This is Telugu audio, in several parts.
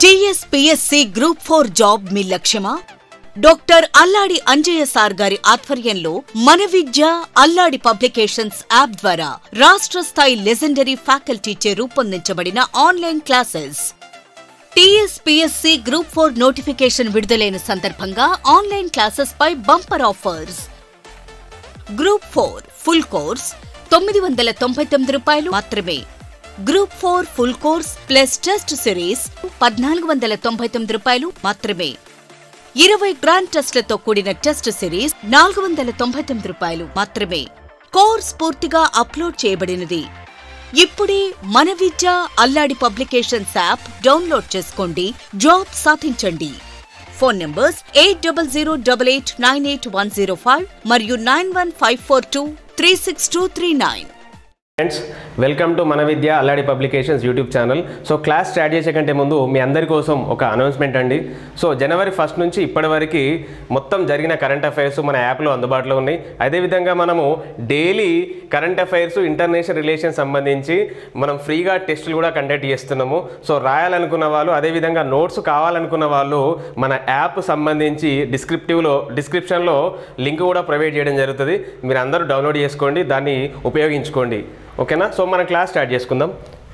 టీఎస్పీఎస్సీ గ్రూప్ ఫోర్ జాబ్ మీ లక్ష్యమా డాక్టర్ అల్లాడి అంజయ్య సార్ గారి ఆధ్వర్యంలో మన విద్య అల్లాడి పబ్లికేషన్స్ యాప్ ద్వారా రాష్ట్ర స్థాయి లెజెండరీ ఫ్యాకల్టీచే రూపొందించబడిన online classes TSPSC group four notification విడుదలైన సందర్భంగా ఆన్లైన్ క్లాసెస్ పై bumper offers group four full course తొమ్మిది వందల తొంభై తొమ్మిది రూపాయలు మాత్రమే group four full course plus test series పద్నాలుగు వందల తొంభై తొమ్మిది రూపాయలు మాత్రమే ఇరవై గ్రాండ్ టెస్ట్లతో కూడిన టెస్ట్ సిరీస్ నాలుగు వందల తొంభై తొమ్మిది రూపాయలు మాత్రమే కోర్స్ పూర్తిగా అప్లోడ్ చేయబడినది ఇప్పుడే మన Vidya Alladi publications app download చేసుకోండి జాబ్ సాధించండి phone numbers eight double zero double eight nine eight one zero five మరియు nine one five four two three six two three nine friends welcome to మన Vidya Alladi publications YouTube channel so class start చేసే కంటే ముందు మీ అందరి కోసం ఒక అనౌన్స్మెంట్ అండి సో జనవరి ఫస్ట్ నుంచి ఇప్పటి వరకు మొత్తం జరిగిన కరెంట్ అఫైర్స్ మన యాప్లో అందుబాటులో ఉన్నాయి అదేవిధంగా మనము daily current affairs international relations సంబంధించి మనం ఫ్రీగా టెస్టులు కూడా కండక్ట్ చేస్తున్నాము సో రాయాలనుకున్న వాళ్ళు అదేవిధంగా నోట్స్ కావాలనుకున్న వాళ్ళు మన యాప్ సంబంధించి డిస్క్రిప్టివ్లో డిస్క్రిప్షన్లో లింక్ కూడా ప్రొవైడ్ చేయడం జరుగుతుంది మీరు అందరూ డౌన్లోడ్ చేసుకోండి దాన్ని ఉపయోగించుకోండి ఓకేనా సో మనం క్లాస్ స్టార్ట్ చేసుకుందాం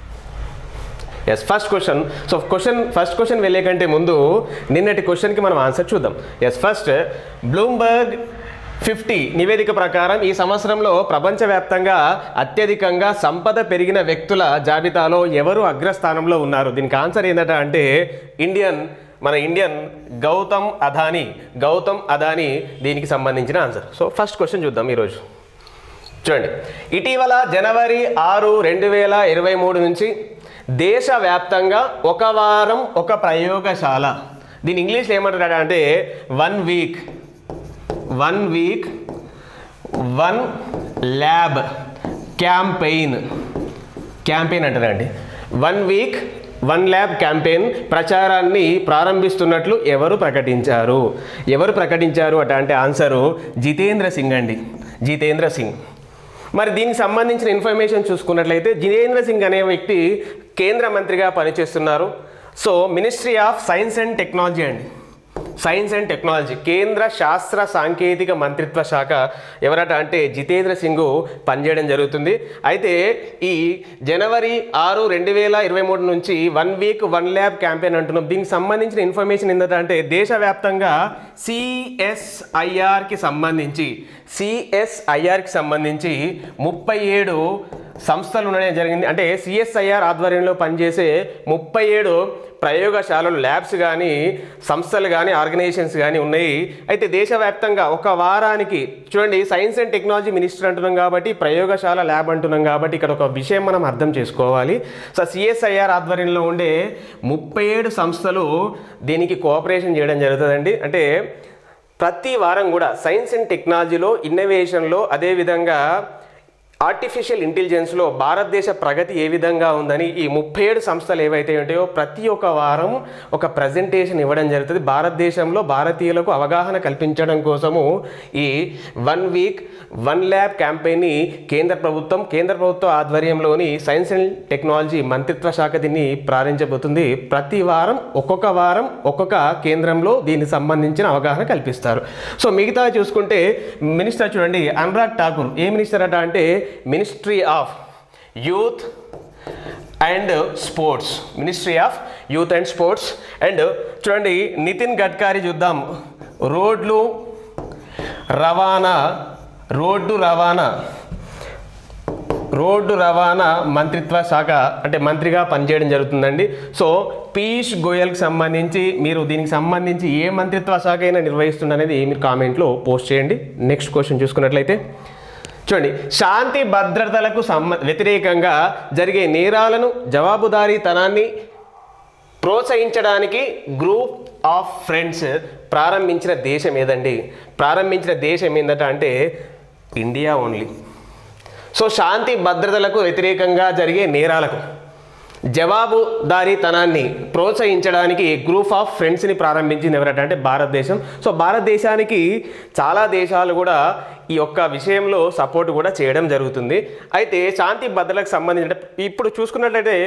yes first question so question first question వెళ్ళే కంటే ముందు నిన్నటి క్వశ్చన్కి మనం ఆన్సర్ చూద్దాం ఎస్ ఫస్ట్ బ్లూంబర్గ్ ఫిఫ్టీ నివేదిక ప్రకారం ఈ సంవత్సరంలో ప్రపంచవ్యాప్తంగా అత్యధికంగా సంపద పెరిగిన వ్యక్తుల జాబితాలో ఎవరు అగ్రస్థానంలో ఉన్నారు దీనికి ఆన్సర్ ఏంటంటే అంటే ఇండియన్ మన ఇండియన్ గౌతమ్ అదానీ గౌతమ్ అదానీ దీనికి సంబంధించిన ఆన్సర్ సో ఫస్ట్ క్వశ్చన్ చూద్దాం ఈరోజు చూడండి ఇటీవల జనవరి ఆరు రెండు వేల ఇరవై మూడు నుంచి దేశవ్యాప్తంగా ఒక వారం ఒక ప్రయోగశాల దీని ఇంగ్లీష్లో ఏమంటారు అంటే one week one week one lab campaign campaign అంటారండి one week one lab campaign ప్రచారాన్ని ప్రారంభిస్తున్నట్లు ఎవరు ప్రకటించారు ఎవరు ప్రకటించారు అట అంటే ఆన్సరు జితేంద్ర సింగ్ అండి జితేంద్ర సింగ్ మరి దీనికి సంబంధించిన ఇన్ఫర్మేషన్ చూసుకున్నట్లయితే జితేంద్ర సింగ్ అనే వ్యక్తి కేంద్ర మంత్రిగా పనిచేస్తున్నారు so ministry of science and technology అండి సైన్స్ అండ్ టెక్నాలజీ కేంద్ర శాస్త్ర సాంకేతిక మంత్రిత్వ శాఖ ఎవరట అంటే జితేంద్ర సింగ్ పనిచేయడం జరుగుతుంది అయితే ఈ జనవరి ఆరు రెండు వేల ఇరవై మూడు నుంచి one week one lab campaign అంటున్నాం దీనికి సంబంధించిన ఇన్ఫర్మేషన్ ఏంటంటే దేశవ్యాప్తంగా సిఎస్ఐఆర్కి సంబంధించి సిఎస్ఐఆర్కి సంబంధించి ముప్పై ఏడు సంస్థలు ఉండడం జరిగింది అంటే సిఎస్ఐఆర్ ఆధ్వర్యంలో పనిచేసే ముప్పై ఏడు ప్రయోగశాలలు ల్యాబ్స్ కానీ సంస్థలు కానీ ఆర్గనైజేషన్స్ కానీ ఉన్నాయి అయితే దేశవ్యాప్తంగా ఒక వారానికి చూడండి సైన్స్ అండ్ టెక్నాలజీ మినిస్టర్ అంటున్నాం కాబట్టి ప్రయోగశాల ల్యాబ్ అంటున్నాం కాబట్టి ఇక్కడ ఒక విషయం మనం అర్థం చేసుకోవాలి సో సిఎస్ఐఆర్ ఆధ్వర్యంలో ఉండే ముప్పై ఏడు సంస్థలు దీనికి కోఆపరేషన్ చేయడం జరుగుతుందండి అంటే ప్రతి వారం కూడా సైన్స్ అండ్ టెక్నాలజీలో ఇన్నోవేషన్లో అదేవిధంగా ఆర్టిఫిషియల్ ఇంటెలిజెన్స్లో భారతదేశ ప్రగతి ఏ విధంగా ఉందని ఈ ముప్పై ఏడు సంస్థలు ఏవైతే ఉంటాయో ప్రతి ఒక్క వారం ఒక ప్రజెంటేషన్ ఇవ్వడం జరుగుతుంది భారతదేశంలో భారతీయులకు అవగాహన కల్పించడం కోసము ఈ వన్ వీక్ వన్ ల్యాబ్ క్యాంపెయిన్ని కేంద్ర ప్రభుత్వం కేంద్ర ప్రభుత్వ ఆధ్వర్యంలోని సైన్స్ అండ్ టెక్నాలజీ మంత్రిత్వ శాఖ దీన్ని ప్రారంభించబోతుంది ప్రతి వారం ఒక్కొక్క వారం ఒక్కొక్క కేంద్రంలో దీనికి సంబంధించిన అవగాహన కల్పిస్తారు సో మిగతా చూసుకుంటే మినిస్టర్ చూడండి అనురాగ్ ఠాకూర్ ఏ మినిస్టర్ అట అంటే ministry of youth and sports ministry of youth and sports and చూడండి నితిన్ గడ్కరీ చూద్దాం రోడ్లు రవాణా రోడ్డు రవాణా రోడ్డు రవాణా మంత్రిత్వ శాఖ అంటే మంత్రిగా పనిచేయడం జరుగుతుందండి సో పీయూష్ గోయల్కి సంబంధించి మీరు దీనికి సంబంధించి ఏ మంత్రిత్వ శాఖ అయినా నిర్వహిస్తుందనేది మీరు కామెంట్లో పోస్ట్ చేయండి నెక్స్ట్ క్వశ్చన్ చూసుకున్నట్లయితే చూడండి శాంతి భద్రతలకు సంబ వ్యతిరేకంగా జరిగే నేరాలను జవాబుదారీతనాన్ని ప్రోత్సహించడానికి గ్రూప్ ఆఫ్ ఫ్రెండ్స్ ప్రారంభించిన దేశం ఏదండి ప్రారంభించిన దేశం ఏందట అంటే ఇండియా ఓన్లీ సో శాంతి భద్రతలకు వ్యతిరేకంగా జరిగే నేరాలకు జవాబుదారీతనాన్ని ప్రోత్సహించడానికి గ్రూప్ ఆఫ్ ఫ్రెండ్స్ని ప్రారంభించింది ఎవరట అంటే భారతదేశం సో భారతదేశానికి చాలా దేశాలు కూడా ఈ యొక్క విషయంలో సపోర్ట్ కూడా చేయడం జరుగుతుంది అయితే శాంతి భద్రతలకు సంబంధించిన ఇప్పుడు చూసుకున్నట్లయితే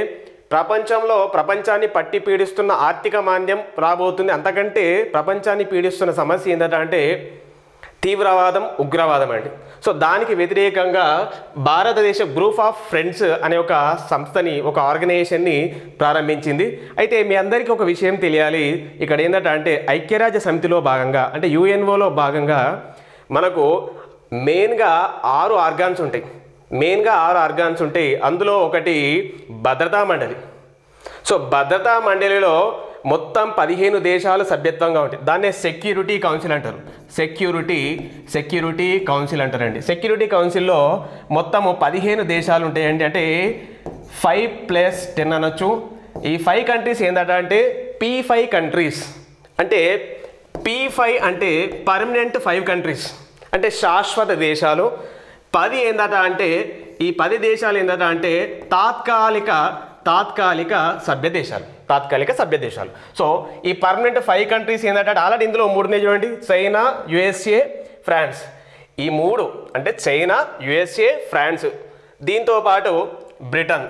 ప్రపంచంలో ప్రపంచాన్ని పట్టి పీడిస్తున్న ఆర్థిక మాంద్యం రాబోతుంది అంతకంటే ప్రపంచాన్ని పీడిస్తున్న సమస్య ఏంటంటే అంటే తీవ్రవాదం ఉగ్రవాదం అండి సో దానికి వ్యతిరేకంగా భారతదేశ గ్రూప్ ఆఫ్ ఫ్రెండ్స్ అనే ఒక సంస్థని ఒక ఆర్గనైజేషన్ని ప్రారంభించింది అయితే మీ అందరికీ ఒక విషయం తెలియాలి ఇక్కడ ఏంటంటే అంటే ఐక్యరాజ్య సమితిలో భాగంగా అంటే యుఎన్ఓలో భాగంగా మనకు మెయిన్గా ఆరు ఆర్గాన్స్ ఉంటాయి మెయిన్గా ఆరు ఆర్గాన్స్ ఉంటాయి అందులో ఒకటి భద్రతా మండలి సో భద్రతా మండలిలో మొత్తం పదిహేను దేశాలు సభ్యత్వంగా ఉంటాయి దాన్నే సెక్యూరిటీ కౌన్సిల్ అంటారు సెక్యూరిటీ సెక్యూరిటీ కౌన్సిల్ అంటారండి సెక్యూరిటీ కౌన్సిల్లో మొత్తము పదిహేను దేశాలు ఉంటాయండి అంటే ఫైవ్ ప్లస్ టెన్ అనొచ్చు ఈ ఫైవ్ కంట్రీస్ ఏంటంటే అంటే పీ ఫైవ్ కంట్రీస్ అంటే పీ ఫైవ్ అంటే పర్మనెంట్ ఫైవ్ కంట్రీస్ అంటే శాశ్వత దేశాలు పది ఏందట అంటే ఈ పది దేశాలు ఏందట అంటే తాత్కాలిక తాత్కాలిక సభ్య దేశాలు తాత్కాలిక సభ్య దేశాలు సో ఈ పర్మనెంట్ ఫైవ్ కంట్రీస్ ఏంటంటే ఆల్రెడీ ఇందులో మూడునే చూడండి చైనా యుఎస్ఏ ఫ్రాన్స్ ఈ మూడు అంటే చైనా యుఎస్ఏ ఫ్రాన్స్ దీంతో పాటు బ్రిటన్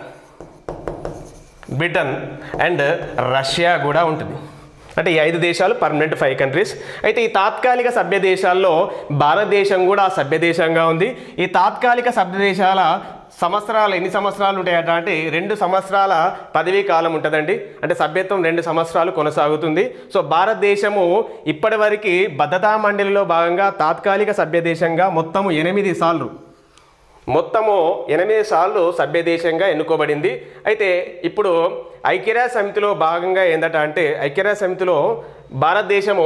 బ్రిటన్ అండ్ రష్యా కూడా ఉంటుంది అంటే ఈ ఐదు దేశాలు పర్మనెంట్ ఫైవ్ కంట్రీస్ అయితే ఈ తాత్కాలిక సభ్య దేశాల్లో భారతదేశం కూడా సభ్య దేశంగా ఉంది ఈ తాత్కాలిక సభ్య దేశాల సంవత్సరాలు ఎన్ని సంవత్సరాలు ఉంటాయట అంటే రెండు సంవత్సరాల పదవీ కాలం ఉంటుందండి అంటే సభ్యత్వం రెండు సంవత్సరాలు కొనసాగుతుంది సో భారతదేశము ఇప్పటివరకు భద్రతా మండలిలో భాగంగా తాత్కాలిక సభ్య దేశంగా మొత్తము ఎనిమిది సార్లు మొత్తము ఎనిమిది సార్లు సభ్య దేశంగా ఎన్నుకోబడింది అయితే ఇప్పుడు ఐక్యరాజ్య సమితిలో భాగంగా ఏందట అంటే ఐక్యరాజ్య సమితిలో భారతదేశము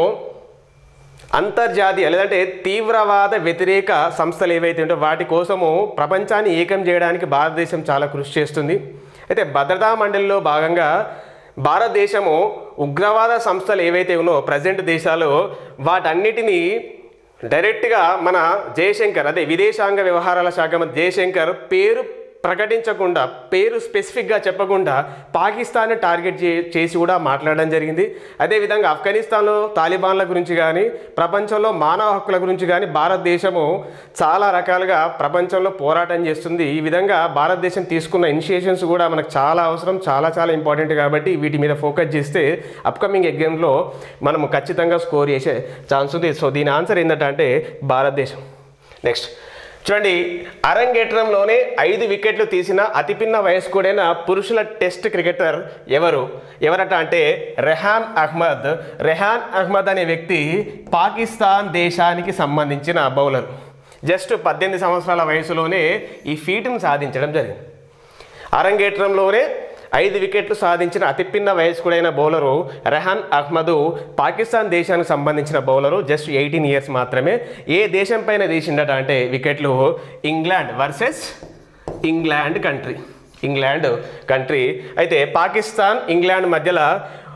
అంతర్జాతీయ లేదంటే తీవ్రవాద వ్యతిరేక సంస్థలు ఏవైతే ఉంటే వాటి కోసము ప్రపంచాన్ని ఏకం చేయడానికి భారతదేశం చాలా కృషి చేస్తుంది అయితే భద్రతా మండలిలో భాగంగా భారతదేశము ఉగ్రవాద సంస్థలు ఏవైతే ఉన్నో ప్రజెంట్ దేశాలు వాటన్నిటినీ డైరెక్ట్గా మన జయశంకర్ అదే విదేశాంగ వ్యవహారాల శాఖ మంత్రి జయశంకర్ పేరు ప్రకటించకుండా పేరు స్పెసిఫిక్గా చెప్పకుండా పాకిస్తాన్ టార్గెట్ చే చేసి కూడా మాట్లాడడం జరిగింది అదేవిధంగా ఆఫ్ఘనిస్తాన్లో తాలిబాన్ల గురించి కానీ ప్రపంచంలో మానవ హక్కుల గురించి కానీ భారతదేశము చాలా రకాలుగా ప్రపంచంలో పోరాటం చేస్తుంది ఈ విధంగా భారతదేశం తీసుకున్న ఇనిషియేషన్స్ కూడా మనకు చాలా అవసరం చాలా చాలా ఇంపార్టెంట్ కాబట్టి వీటి మీద ఫోకస్ చేస్తే అప్కమింగ్ ఎగ్జామ్లో మనము ఖచ్చితంగా స్కోర్ చేసే ఛాన్స్ ఉంది సో దీని ఆన్సర్ ఏంటంటే అంటే భారతదేశం నెక్స్ట్ చూడండి అరంగేట్రంలోనే ఐదు వికెట్లు తీసిన అతిపిన్న వయస్కుడైన పురుషుల టెస్ట్ క్రికెటర్ ఎవరు ఎవరట అంటే రెహాన్ అహ్మద్ రెహాన్ అహ్మద్ అనే వ్యక్తి పాకిస్తాన్ దేశానికి సంబంధించిన బౌలర్ జస్ట్ పద్దెనిమిది సంవత్సరాల వయసులోనే ఈ ఫీటును సాధించడం జరిగింది అరంగేట్రంలోనే ఐదు వికెట్లు సాధించిన అతిపిన్న వయస్కుడైన బౌలరు రెహాన్ అహ్మద్ పాకిస్తాన్ దేశానికి సంబంధించిన బౌలరు జస్ట్ ఎయిటీన్ ఇయర్స్ మాత్రమే ఏ దేశం పైన తీసిండట అంటే వికెట్లు England versus England country England country అయితే పాకిస్తాన్ ఇంగ్లాండ్ మధ్యలో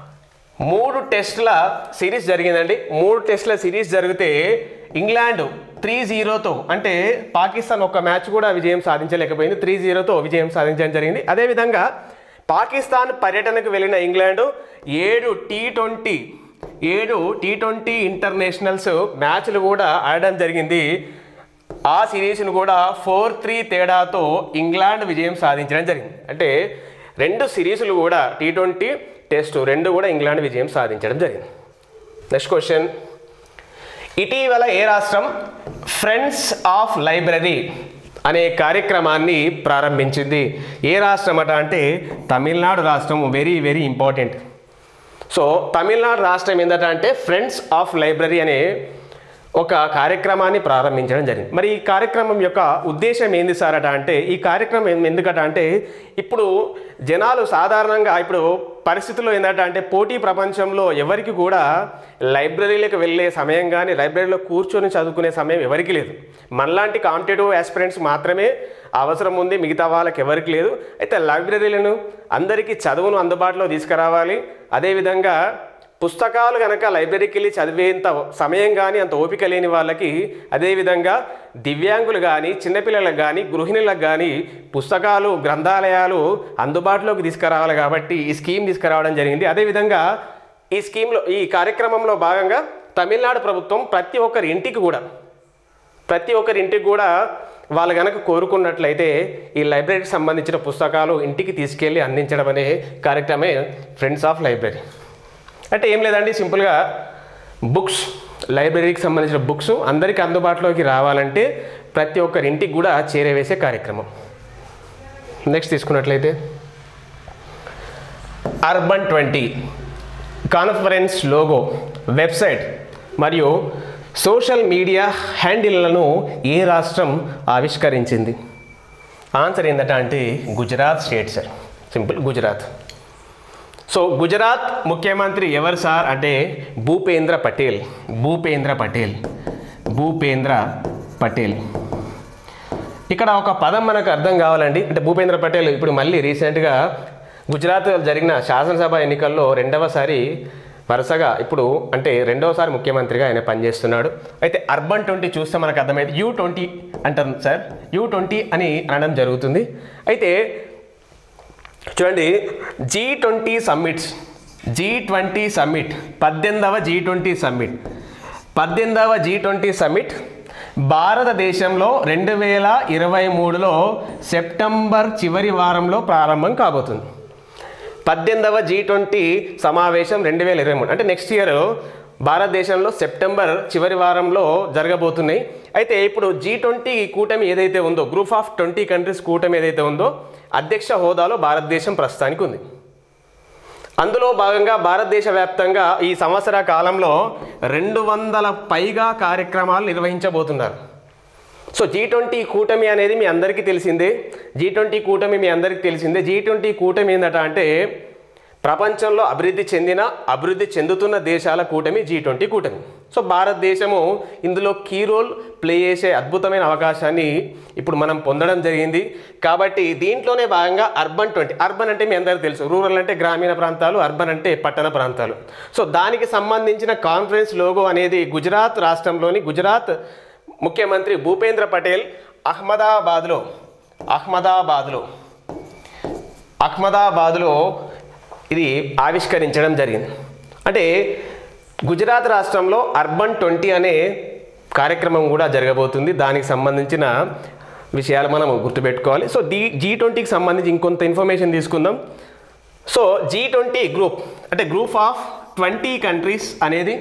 మూడు టెస్టుల సిరీస్ జరిగిందండి మూడు టెస్టుల సిరీస్ జరిగితే ఇంగ్లాండ్ త్రీ జీరోతో అంటే పాకిస్తాన్ ఒక మ్యాచ్ కూడా విజయం సాధించలేకపోయింది త్రీ జీరోతో విజయం సాధించడం జరిగింది అదేవిధంగా పాకిస్తాన్ పర్యటనకు వెళ్ళిన ఇంగ్లాండ్ ఏడు టీ ట్వంటీ ఏడు టీ ట్వంటీ ఇంటర్నేషనల్స్ మ్యాచ్లు కూడా ఆడడం జరిగింది ఆ సిరీస్ను కూడా ఫోర్ త్రీ తేడాతో ఇంగ్లాండ్ విజయం సాధించడం జరిగింది అంటే రెండు సిరీస్లు కూడా టీ ట్వంటీ టెస్ట్ రెండు కూడా ఇంగ్లాండ్ విజయం సాధించడం జరిగింది నెక్స్ట్ క్వశ్చన్ ఇటీవల ఏ రాష్ట్రం ఫ్రెండ్స్ ఆఫ్ లైబ్రరీ అనే కార్యక్రమాన్ని ప్రారంభించింది ఏ రాష్ట్రం అట అంటే తమిళనాడు రాష్ట్రం very very important so Tamil Nadu రాష్ట్రం ఏంటంటే అంటే ఫ్రెండ్స్ ఆఫ్ లైబ్రరీ అనే ఒక కార్యక్రమాన్ని ప్రారంభించడం జరిగింది మరి ఈ కార్యక్రమం యొక్క ఉద్దేశం ఏంది సార్ అట అంటే ఈ కార్యక్రమం ఎం- ఎందుకట అంటే ఇప్పుడు జనాలు సాధారణంగా ఇప్పుడు పరిస్థితుల్లో ఏంటంటే అంటే పోటీ ప్రపంచంలో ఎవరికి కూడా లైబ్రరీలకు వెళ్ళే సమయం కానీ లైబ్రరీలో కూర్చొని చదువుకునే సమయం ఎవరికి లేదు మనలాంటి కాంపిటేటివ్ ఆస్పిరెంట్స్ మాత్రమే ఆ అవసరం ఉంది మిగతా వాళ్ళకి ఎవరికి లేదు అయితే లైబ్రరీలను అందరికీ చదువును అందుబాటులో తీసుకురావాలి అదేవిధంగా పుస్తకాలు కనుక లైబ్రరీకి వెళ్ళి చదివేంత సమయం కానీ అంత ఓపిక లేని వాళ్ళకి అదేవిధంగా దివ్యాంగులు కానీ చిన్నపిల్లలకు కానీ గృహిణులకు కానీ పుస్తకాలు గ్రంథాలయాలు అందుబాటులోకి తీసుకురావాలి కాబట్టి ఈ స్కీమ్ తీసుకురావడం జరిగింది అదేవిధంగా ఈ స్కీమ్లో ఈ కార్యక్రమంలో భాగంగా తమిళనాడు ప్రభుత్వం ప్రతి ఒక్కరి ఇంటికి కూడా ప్రతి ఒక్కరి ఇంటికి కూడా వాళ్ళు కనుక కోరుకున్నట్లయితే ఈ లైబ్రరీకి సంబంధించిన పుస్తకాలు ఇంటికి తీసుకెళ్ళి అందించడం అనే కార్యక్రమే ఫ్రెండ్స్ ఆఫ్ లైబ్రరీ అంటే ఏం లేదండి సింపుల్గా బుక్స్ లైబ్రరీకి సంబంధించిన బుక్స్ అందరికీ అందుబాటులోకి రావాలంటే ప్రతి ఒక్కరి ఇంటికి కూడా చేరవేసే కార్యక్రమం నెక్స్ట్ తీసుకున్నట్లయితే urban twenty conference logo website మరియు సోషల్ మీడియా హ్యాండిల్లను ఏ రాష్ట్రం ఆవిష్కరించింది ఆన్సర్ ఏంటంటే అంటే Gujarat state sir simple Gujarat so Gujarat ముఖ్యమంత్రి ఎవరు సార్ అంటే భూపేంద్ర పటేల్ భూపేంద్ర పటేల్ భూపేంద్ర పటేల్ ఇక్కడ ఒక పదం మనకు అర్థం కావాలండి అంటే భూపేంద్ర పటేల్ ఇప్పుడు మళ్ళీ రీసెంట్గా గుజరాత్ జరిగిన శాసనసభ ఎన్నికల్లో రెండవసారి వరుసగా ఇప్పుడు అంటే రెండవసారి ముఖ్యమంత్రిగా ఆయన పనిచేస్తున్నాడు అయితే అర్బన్ ట్వంటీ చూస్తే మనకు అర్థమైంది యూ ట్వంటీ అంటారు సార్ యూ ట్వంటీ అని అనడం జరుగుతుంది అయితే చూడండి G twenty summits G twenty summit పద్దెనిమిదవ జీ ట్వంటీ సమ్మిట్ పద్దెనిమిదవ జీ ట్వంటీ సమ్మిట్ భారతదేశంలో రెండు వేల ఇరవై మూడులో సెప్టెంబర్ చివరి వారంలో ప్రారంభం కాబోతుంది పద్దెనిమిదవ జీ ట్వంటీ సమావేశం రెండు వేల ఇరవై మూడు అంటే నెక్స్ట్ ఇయర్ భారతదేశంలో సెప్టెంబర్ చివరి వారంలో జరగబోతున్నాయి అయితే ఇప్పుడు జీ ట్వంటీ కూటమి ఏదైతే ఉందో గ్రూప్ ఆఫ్ ట్వంటీ కంట్రీస్ కూటమి ఏదైతే ఉందో అధ్యక్ష హోదాలో భారతదేశం ప్రస్తుతానికి ఉంది అందులో భాగంగా భారతదేశ వ్యాప్తంగా ఈ సంవత్సర కాలంలో రెండు వందల పైగా కార్యక్రమాలు నిర్వహించబోతున్నారు సో జీ ట్వంటీ కూటమి అనేది మీ అందరికీ తెలిసిందే జీ ట్వంటీ కూటమి మీ అందరికీ తెలిసిందే జీ ట్వంటీ కూటమి ఏందట అంటే ప్రపంచంలో అభివృద్ధి చెందిన అభివృద్ధి చెందుతున్న దేశాల కూటమి జీ ట్వంటీ కూటమి సో భారతదేశము ఇందులో కీ రోల్ ప్లే చేసే అద్భుతమైన అవకాశాన్ని ఇప్పుడు మనం పొందడం జరిగింది కాబట్టి దీంట్లోనే భాగంగా అర్బన్ ట్వంటీ అర్బన్ అంటే మీ అందరికీ తెలుసు రూరల్ అంటే గ్రామీణ ప్రాంతాలు అర్బన్ అంటే పట్టణ ప్రాంతాలు సో దానికి సంబంధించిన కాన్ఫరెన్స్ లోగో అనేది గుజరాత్ రాష్ట్రంలోని గుజరాత్ ముఖ్యమంత్రి భూపేంద్ర పటేల్ అహ్మదాబాద్లో అహ్మదాబాద్లో అహ్మదాబాద్లో ఇది ఆవిష్కరించడం జరిగింది అంటే గుజరాత్ రాష్ట్రంలో అర్బన్ ట్వంటీ అనే కార్యక్రమం కూడా జరగబోతుంది దానికి సంబంధించిన విషయాలు మనం గుర్తుపెట్టుకోవాలి సో ది జీ ట్వంటీకి సంబంధించి ఇంకొంత ఇన్ఫర్మేషన్ తీసుకుందాం సో జీ ట్వంటీ గ్రూప్ అంటే గ్రూప్ ఆఫ్ ట్వంటీ కంట్రీస్ అనేది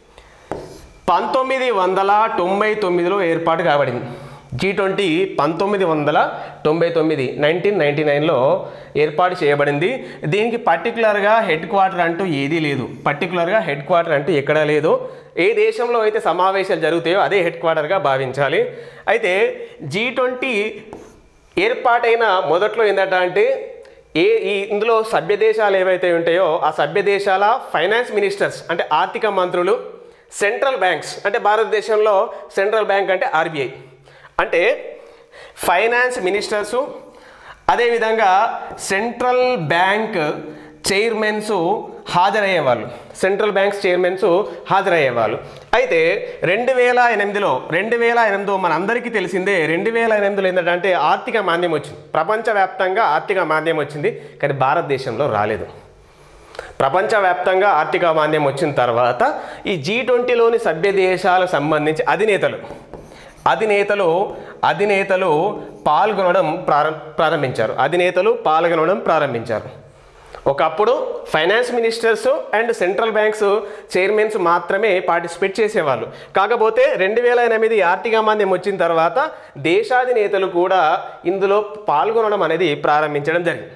పంతొమ్మిది వందల తొంభై తొమ్మిదిలో ఏర్పాటు కాబడింది జీ ట్వంటీ పంతొమ్మిది వందల తొంభై తొమ్మిది నైన్టీన్ నైంటీ నైన్లో ఏర్పాటు చేయబడింది దీనికి పర్టికులర్గా హెడ్ క్వార్టర్ అంటూ ఏదీ లేదు పర్టికులర్గా హెడ్ క్వార్టర్ అంటూ ఎక్కడా లేదు ఏ దేశంలో అయితే సమావేశాలు జరుగుతాయో అదే హెడ్ క్వార్టర్గా భావించాలి అయితే జీ ట్వంటీ ఏర్పాటైన మొదట్లో ఏంటంటే అంటే ఏ ఈ ఇందులో సభ్య దేశాలు ఏవైతే ఉంటాయో ఆ సభ్య దేశాల ఫైనాన్స్ మినిస్టర్స్ అంటే ఆర్థిక మంత్రులు సెంట్రల్ బ్యాంక్స్ అంటే భారతదేశంలో సెంట్రల్ బ్యాంక్ అంటే ఆర్బీఐ అంటే ఫైనాన్స్ మినిస్టర్సు అదేవిధంగా సెంట్రల్ బ్యాంక్ చైర్మన్స్ హాజరయ్యేవాళ్ళు సెంట్రల్ బ్యాంక్స్ చైర్మన్స్ హాజరయ్యేవాళ్ళు అయితే రెండు వేల ఎనిమిదిలో రెండు వేల ఎనిమిదిలో మనందరికీ తెలిసిందే రెండు వేల ఎనిమిదిలో ఏంటంటే ఆర్థిక మాంద్యం వచ్చింది ప్రపంచవ్యాప్తంగా ఆర్థిక మాంద్యం వచ్చింది కానీ భారతదేశంలో రాలేదు ప్రపంచవ్యాప్తంగా ఆర్థిక మాంద్యం వచ్చిన తర్వాత ఈ జీ ట్వంటీలోని సభ్య దేశాలకు సంబంధించి అధినేతలు అధినేతలు అధినేతలు పాల్గొనడం ప్రారం ప్రారంభించారు అధినేతలు పాల్గొనడం ప్రారంభించారు ఒకప్పుడు finance ministers and central banks chairmans మాత్రమే పార్టిసిపేట్ చేసేవాళ్ళు కాకపోతే రెండు వేల ఎనిమిది ఆర్థిక మాంద్యం వచ్చిన తర్వాత దేశాధినేతలు కూడా ఇందులో పాల్గొనడం అనేది ప్రారంభించడం జరిగింది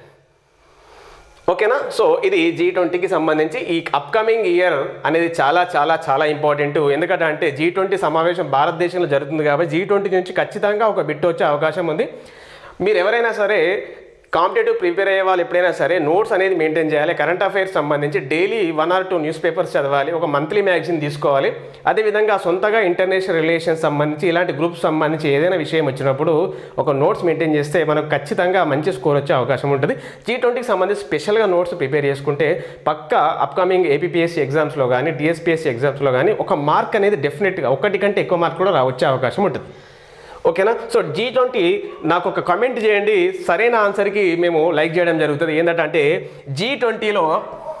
ఓకేనా సో ఇది జీ ట్వంటీకి సంబంధించి ఈ అప్కమింగ్ ఇయర్ అనేది చాలా చాలా చాలా ఇంపార్టెంట్ ఎందుకంటే అంటే జీ ట్వంటీ సమావేశం భారతదేశంలో జరుగుతుంది కాబట్టి జీ ట్వంటీ నుంచి ఖచ్చితంగా ఒక బిట్ వచ్చే అవకాశం ఉంది మీరు ఎవరైనా సరే కాంపిటేటివ్ ప్రిపేర్ అయ్యే వాళ్ళు ఎప్పుడైనా సరే నోట్స్ అనేది మెయింటైన్ చేయాలి కరెంట్ అఫైర్స్ సంబంధించి daily one or two news papers చదవాలి ఒక మంత్లీ మ్యాగజైన్ తీసుకోవాలి అదేవిధంగా సొంతగా ఇంటర్నేషనల్ రిలేషన్స్ సంబంధించి ఇలాంటి గ్రూప్స్ సంబంధించి ఏదైనా విషయం వచ్చినప్పుడు ఒక నోట్స్ మెయింటైన్ చేస్తే మనకు ఖచ్చితంగా మంచి స్కోర్ వచ్చే అవకాశం ఉంటుంది జీ ట్వంటీకి సంబంధించి స్పెషల్గా నోట్స్ ప్రిపేర్ చేసుకుంటే పక్క అప్కమింగ్ ఏపీఎస్సీ ఎగ్జామ్స్లో కానీ డిఎస్పిఎస్సీ ఎగ్జామ్స్లో కానీ ఒక మార్క్ అనేది డెఫినెట్గా ఒకటి కంటే ఎక్కువ మార్క్ కూడా రా వచ్చే అవకాశం ఉంటుంది ఓకేనా సో జీ ట్వంటీ నాకు ఒక కమెంట్ చేయండి సరైన ఆన్సర్కి మేము లైక్ చేయడం జరుగుతుంది ఏంటంటే అంటే జీ ట్వంటీలో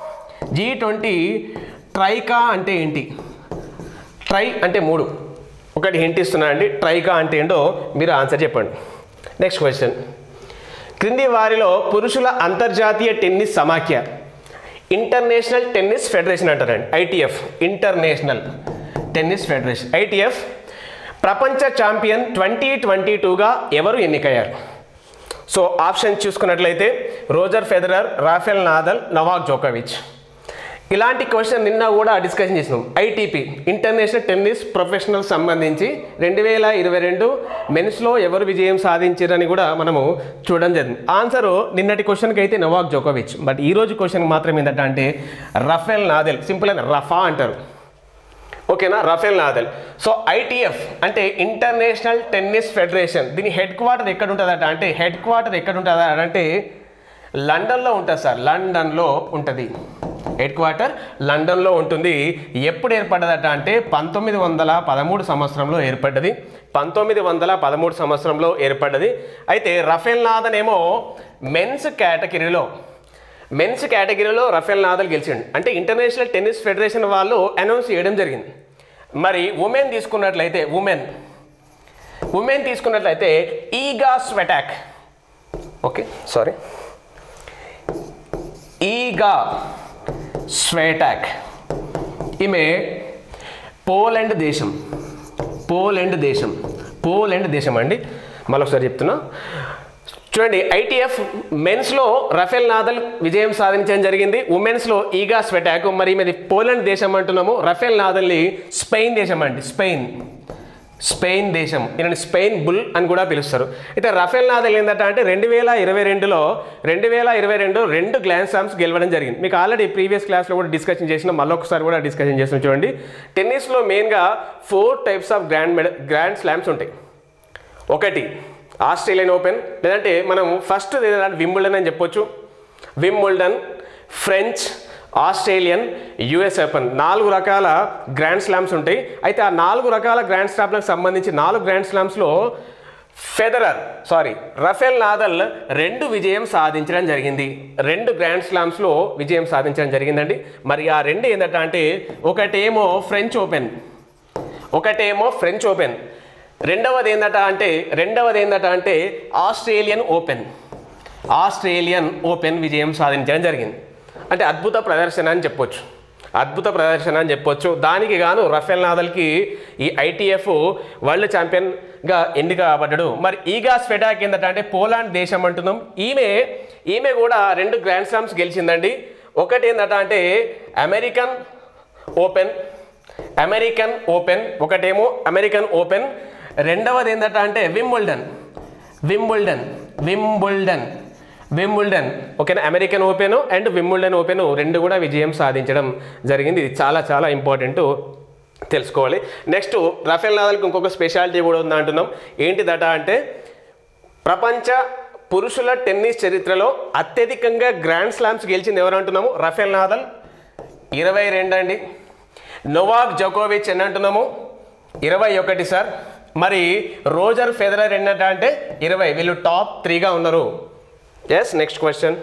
జీ ట్వంటీ ట్రైకా అంటే ఏంటి ట్రై అంటే మూడు ఒకటి హింట్ ఇస్తున్నా అండి ట్రైకా అంటే ఏంటో మీరు ఆన్సర్ చెప్పండి నెక్స్ట్ క్వశ్చన్ క్రింది వారిలో పురుషుల అంతర్జాతీయ టెన్నిస్ సమాఖ్య ఇంటర్నేషనల్ టెన్నిస్ ఫెడరేషన్ అంటారండి ITF international tennis federation ITF ప్రపంచ ఛాంపియన్ ట్వంటీ ట్వంటీ టూగా ఎవరు ఎన్నికయ్యారు సో ఆప్షన్ చూసుకున్నట్లయితే Roger Federer Rafael Nadal Novak జోకోవిచ్ ఇలాంటి క్వశ్చన్ నిన్న కూడా డిస్కషన్ చేసినాం ఐటీపీ ఇంటర్నేషనల్ టెన్నిస్ ప్రొఫెషనల్ సంబంధించి రెండు వేల ఇరవై రెండు మెన్స్లో ఎవరు విజయం సాధించారని కూడా మనము చూడడం జరిగింది ఆన్సర్ నిన్నటి క్వశ్చన్కి అయితే నవాక్ జోకోవిచ్ బట్ ఈ రోజు క్వశ్చన్ మాత్రం ఏంటంటే అంటే రఫేల్ నాదెల్ సింపుల్ అని రఫా అంటారు ఓకేనా రఫేల్ నాదల్ సో ఐటీఎఫ్ అంటే ఇంటర్నేషనల్ టెన్నిస్ ఫెడరేషన్ దీని హెడ్ క్వార్టర్ ఎక్కడ ఉంటుందట అంటే హెడ్ క్వార్టర్ ఎక్కడ ఉంటుందా అంటే లండన్లో ఉంటుంది సార్ లండన్లో ఉంటుంది హెడ్ క్వార్టర్ లండన్లో ఉంటుంది ఎప్పుడు ఏర్పడ్డదట అంటే పంతొమ్మిది వందల పదమూడు సంవత్సరంలో ఏర్పడ్డది పంతొమ్మిది వందల పదమూడు సంవత్సరంలో ఏర్పడ్డది అయితే రఫేల్ నాదన్ ఏమో మెన్స్ కేటగిరీలో మెన్స్ కేటగిరీలో రఫేల్ నాదల్ గెలిచిండు అంటే ఇంటర్నేషనల్ టెన్నిస్ ఫెడరేషన్ వాళ్ళు అనౌన్స్ చేయడం జరిగింది మరి ఉమెన్ తీసుకున్నట్లయితే ఉమెన్ ఉమెన్ తీసుకున్నట్లయితే ఈగా స్వెటాక్ ఓకే సారీ ఈగా స్వేటాక్ ఈమె పోలాండ్ దేశం పోలాండ్ దేశం పోలాండ్ దేశం అండి మరొకసారి చెప్తున్నా చూడండి ఐటీఎఫ్ మెన్స్లో రఫేల్ నాదల్ విజయం సాధించడం జరిగింది ఉమెన్స్లో ఈగా స్వెటాక్ మరి మీది పోలాండ్ దేశం అంటున్నాము రఫేల్ నాదల్ని స్పెయిన్ దేశం అండి స్పెయిన్ స్పెయిన్ దేశం ఈయనని స్పెయిన్ బుల్ అని కూడా పిలుస్తారు అయితే రఫేల్ నాదల్ ఏంటంటే అంటే రెండు వేల ఇరవై రెండులో రెండు వేల ఇరవై రెండు రెండు గ్లాండ్ స్లామ్స్ గెలవడం జరిగింది మీకు ఆల్రెడీ ప్రీవియస్ క్లాస్లో కూడా డిస్కషన్ చేసిన మళ్ళొకసారి కూడా డిస్కషన్ చేసిన చూడండి టెన్నిస్లో మెయిన్గా ఫోర్ టైప్స్ ఆఫ్ గ్రాండ్ మెడ గ్రాండ్ స్లామ్స్ ఉంటాయి ఒకటి ఆస్ట్రేలియన్ ఓపెన్ లేదంటే మనం ఫస్ట్ ఏదంటే వింబుల్డన్ అని చెప్పొచ్చు Wimbledon French Australian US open నాలుగు రకాల గ్రాండ్ స్లామ్స్ ఉంటాయి అయితే ఆ నాలుగు రకాల గ్రాండ్ స్లామ్లకు సంబంధించి నాలుగు గ్రాండ్ స్లామ్స్లో ఫెదరర్ సారీ రఫేల్ నాదల్ రెండు విజయం సాధించడం జరిగింది రెండు గ్రాండ్ స్లామ్స్లో విజయం సాధించడం జరిగిందండి మరి ఆ రెండు ఏంటంటే అంటే ఒకటేమో ఫ్రెంచ్ ఓపెన్ ఒకటేమో ఫ్రెంచ్ ఓపెన్ రెండవది ఏందట అంటే రెండవది ఏందట అంటే ఆస్ట్రేలియన్ ఓపెన్ ఆస్ట్రేలియన్ ఓపెన్ విజయం సాధించడం జరిగింది అంటే అద్భుత ప్రదర్శన అని చెప్పొచ్చు అద్భుత ప్రదర్శన అని చెప్పొచ్చు దానికి గాను రఫేల్ నాదల్కి ఈ ఐటీఎఫ్ వరల్డ్ ఛాంపియన్గా ఎన్నిక కాబడ్డాడు మరి ఈగా స్వెటాక్ ఏంటంటే అంటే పోలాండ్ దేశం అంటున్నాం ఈమె ఈమె కూడా రెండు గ్రాండ్ స్లామ్స్ గెలిచిందండి ఒకటి ఏంటంటే అంటే అమెరికన్ ఓపెన్ అమెరికన్ ఓపెన్ ఒకటేమో అమెరికన్ ఓపెన్ రెండవది ఏంటంటే అంటే వింబుల్డన్ వింబుల్డన్ వింబుల్డన్ వింబుల్డన్ ఓకేనా American open and Wimbledon open రెండు కూడా విజయం సాధించడం జరిగింది ఇది చాలా చాలా ఇంపార్టెంట్ తెలుసుకోవాలి నెక్స్ట్ రఫేల్ నాదల్కి ఇంకొక స్పెషాలిటీ కూడా ఉంది అంటున్నాం ఏంటిదట అంటే ప్రపంచ పురుషుల టెన్నిస్ చరిత్రలో అత్యధికంగా గ్రాండ్ స్లామ్స్ గెలిచింది ఎవరు అంటున్నాము రఫేల్ నాదల్ ఇరవై రెండు అండి నొవాక్ జోకోవిచ్ ఎన్ని అంటున్నాము ఇరవై ఒకటి సార్ మరి రోజర్ ఫెదరర్ ఎన్నట అంటే ఇరవై వీళ్ళు టాప్ త్రీగా ఉన్నారు ఎస్ నెక్స్ట్ క్వశ్చన్